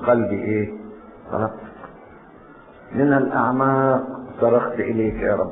قلبي ايه طلبتك من الاعماق صرخت اليك يا رب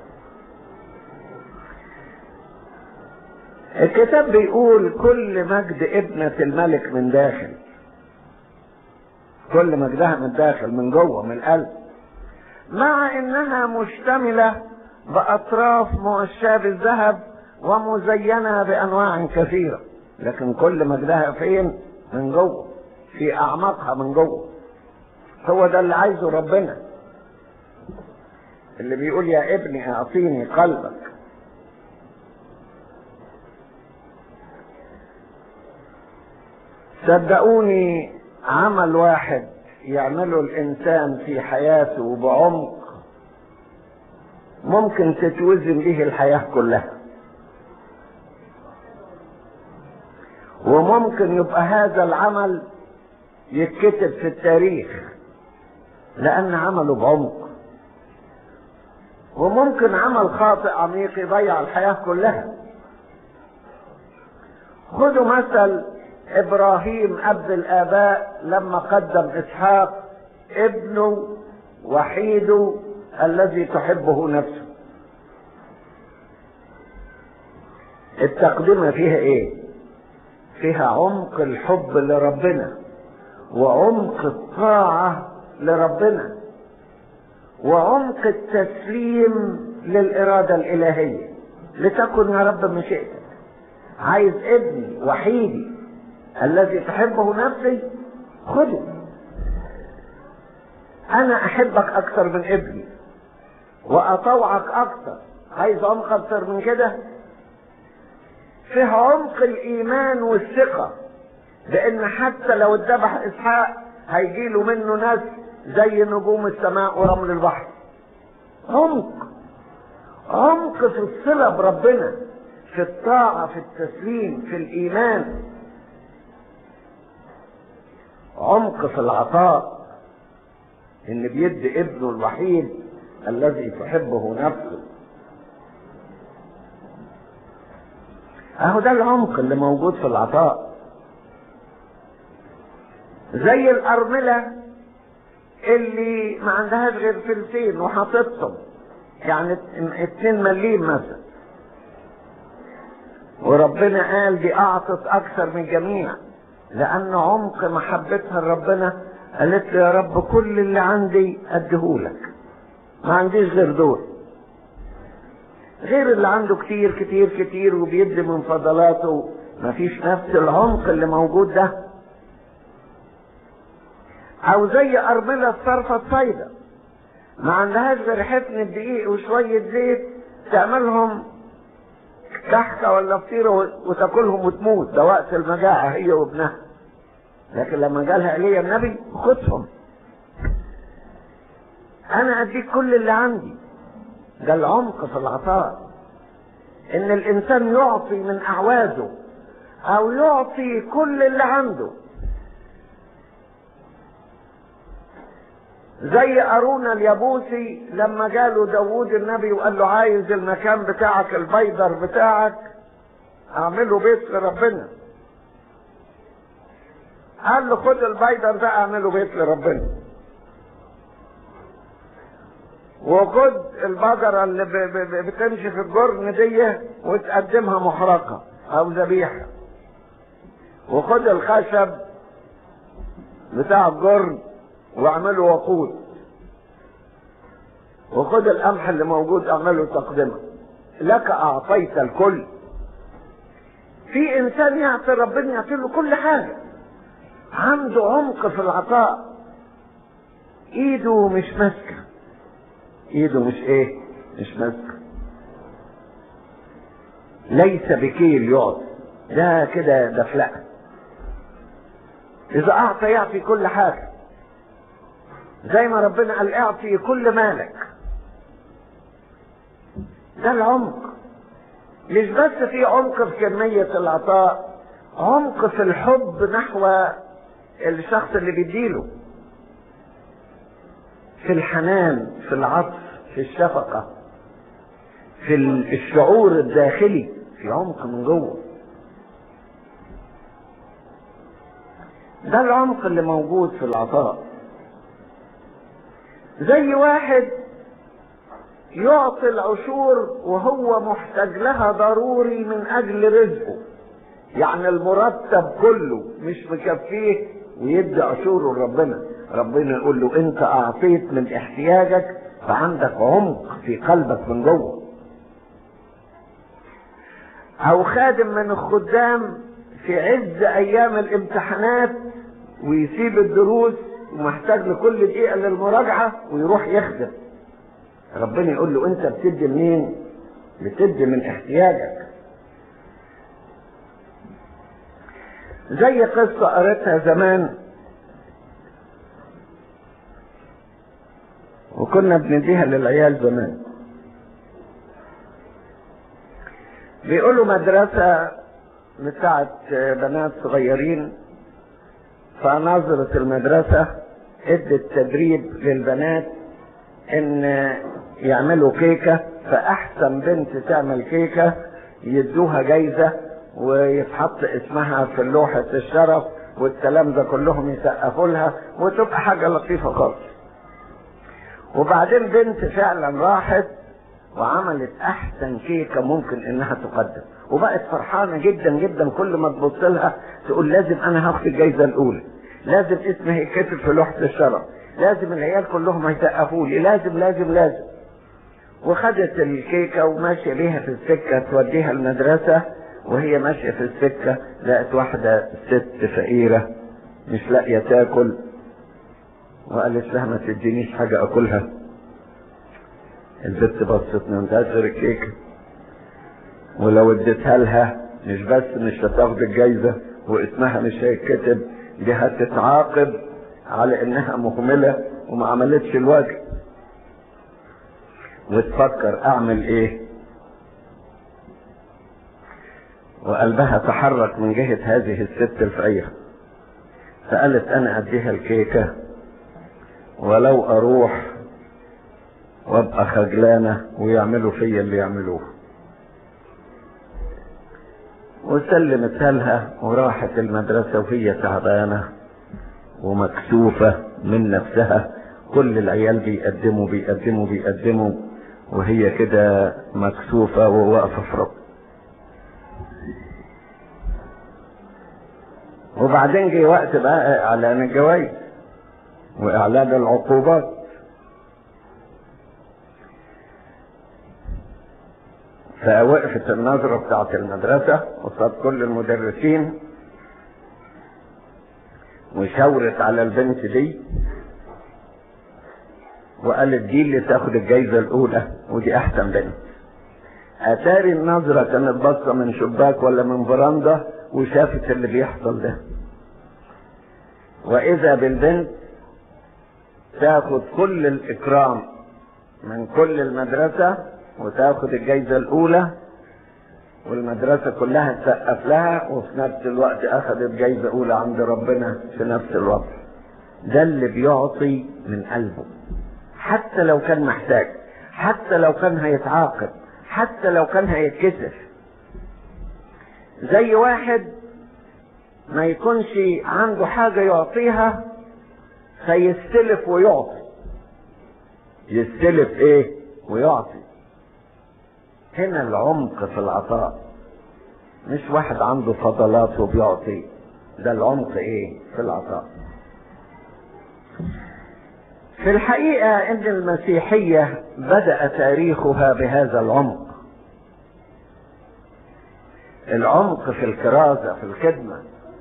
الكتاب بيقول كل مجد ابنة الملك من داخل كل مجدها من داخل من جوه من القلب مع انها مشتملة باطراف مؤشاه بالذهب ومزينة بانواع كثيرة لكن كل مجدها فين من جوه في اعماقها من جوه هو ده اللي عايزه ربنا اللي بيقول يا ابني اعطيني قلبك صدقوني عمل واحد يعمله الانسان في حياته بعمق ممكن تتوزن به الحياه كلها وممكن يبقى هذا العمل يتكتب في التاريخ لان عمله بعمق وممكن عمل خاطئ عميق يضيع الحياه كلها خذوا مثل ابراهيم اب الاباء لما قدم اسحاق ابنه وحيده الذي تحبه نفسه التقدمه فيها ايه فيها عمق الحب لربنا وعمق الطاعه لربنا وعمق التسليم للاراده الالهيه لتكن يا رب مشيئتك عايز ابني وحيدي الذي تحبه نفسي خذه انا احبك اكثر من ابني واطوعك اكثر عايز عمق اكثر من كده فيه عمق الايمان والثقه لان حتى لو اتذبح اسحاق هيجيله منه ناس زي نجوم السماء ورمل البحر عمق عمق في الصله بربنا في الطاعه في التسليم في الايمان عمق في العطاء ان بيدي ابنه الوحيد الذي تحبه نفسه اهو ده العمق اللي موجود في العطاء زي الارمله اللي ما عندهاش غير فلسين وحاططهم يعني اتنين مليم مثلا وربنا قال دي اعطت اكثر من جميع لان عمق محبتها لربنا قالت له يا رب كل اللي عندي اديهولك ما عنديش غير دول غير اللي عنده كتير كتير كتير وبيدي من فضلاته ما فيش نفس العمق اللي موجود ده او زي ارملة الصرفة الصيدة ما عندهاش غير حفنة دقيق وشوية زيت تعملهم كحكة ولا فطيرة وتاكلهم وتموت ده وقت المجاعة هي وابنها لكن لما جالها ايليا النبي خدهم انا اديك كل اللي عندي ده العمق في العطاء ان الانسان يعطي من اعوازه او يعطي كل اللي عنده زي أرونا اليابوسي لما جاله داوود النبي وقال له عايز المكان بتاعك البيدر بتاعك اعمله بيت لربنا قال له خد البيدر ده اعمله بيت لربنا وخد البقرة اللي ب- ب- بتمشي في الجرن دي وتقدمها محرقة أو ذبيحة وخد الخشب بتاع الجرن واعمله وقود وخد القمح اللي موجود اعمله تقدمة لك أعطيت الكل في إنسان يعطي ربنا يعطي له كل حاجة عنده عمق في العطاء ايده مش ماسكه ايده مش ايه مش ماسكه ليس بكيل يعطي ده كده دفلقه اذا اعطى يعطي كل حاجه زي ما ربنا قال اعطي كل مالك ده العمق مش بس في عمق في كمية العطاء عمق في الحب نحو الشخص اللي بيديله في الحنان في العطف في الشفقة في الشعور الداخلي في عمق من جوه ده العمق اللي موجود في العطاء زي واحد يعطي العشور وهو محتاج لها ضروري من اجل رزقه يعني المرتب كله مش مكفيه ويدي عشوره لربنا ربنا يقول له انت اعطيت من احتياجك فعندك عمق في قلبك من جوه او خادم من الخدام في عز ايام الامتحانات ويسيب الدروس ومحتاج لكل دقيقة للمراجعة ويروح يخدم ربنا يقول له انت بتدي منين بتدي من احتياجك زي قصة قريتها زمان وكنا بنديها للعيال زمان بيقولوا مدرسة بتاعت بنات صغيرين فنظرة المدرسة ادت تدريب للبنات ان يعملوا كيكة فاحسن بنت تعمل كيكة يدوها جايزة ويتحط اسمها في لوحة الشرف والكلام ده كلهم يسقفوا لها وتبقى حاجة لطيفة خالص وبعدين بنت فعلا راحت وعملت احسن كيكة ممكن انها تقدم وبقت فرحانة جدا جدا كل ما تبص لها تقول لازم انا هاخد الجايزة الاولى لازم اسمي يتكتب في لوحة الشرف لازم العيال كلهم هيسقفوا لي لازم لازم لازم وخدت الكيكة وماشية بيها في السكة توديها المدرسة وهي ماشية في السكة لقت واحدة ست فقيرة مش لاقية تاكل وقالت لها ما تدينيش حاجة اكلها البت بصت ما انتهاش غير الكيكة ولو اديتها لها مش بس مش هتاخد الجايزة واسمها مش هيتكتب دي هتتعاقب على انها مهملة وما عملتش الواجب وتفكر اعمل ايه وقلبها تحرك من جهة هذه الست الفقيرة فقالت انا اديها الكيكة ولو اروح وابقى خجلانة ويعملوا فيا اللي يعملوه وسلمتها لها وراحت المدرسة وهي تعبانة ومكسوفة من نفسها كل العيال بيقدموا بيقدموا بيقدموا وهي كده مكسوفة وواقفة في رب وبعدين جه وقت بقى اعلان الجوائز واعلان العقوبات فوقفت النظرة بتاعت المدرسة قصاد كل المدرسين وشاورت على البنت دي وقالت دي اللي تاخد الجايزة الأولى ودي أحسن بنت أتاري النظرة كانت باصة من شباك ولا من فراندا وشافت اللي بيحصل ده وإذا بالبنت تاخد كل الإكرام من كل المدرسة وتاخد الجايزة الأولى والمدرسة كلها تسقف لها وفي نفس الوقت أخذت جايزة أولى عند ربنا في نفس الوقت ده اللي بيعطي من قلبه حتى لو كان محتاج حتى لو كان هيتعاقب حتى لو كان هيتكسف زي واحد ما يكونش عنده حاجة يعطيها فيستلف ويعطي يستلف ايه ويعطي هنا العمق في العطاء مش واحد عنده فضلات وبيعطي ده العمق ايه في العطاء في الحقيقة ان المسيحية بدأ تاريخها بهذا العمق العمق في الكرازة في الخدمة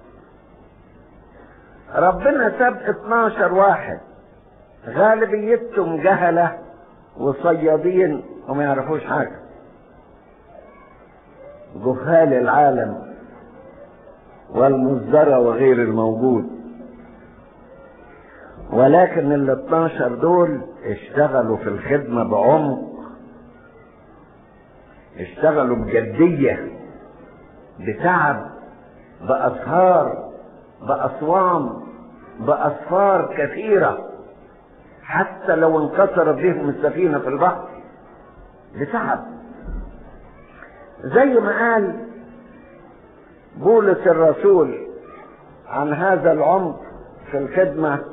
ربنا ساب 12 واحد غالبيتهم جهلة وصيادين وما يعرفوش حاجة جهال العالم والمزدرى وغير الموجود ولكن ال 12 دول اشتغلوا في الخدمة بعمق اشتغلوا بجدية بتعب بأسهار بأصوام بأسفار كثيرة حتى لو انكسرت بهم السفينة في البحر بتعب زي ما قال بولس الرسول عن هذا العمق في الخدمة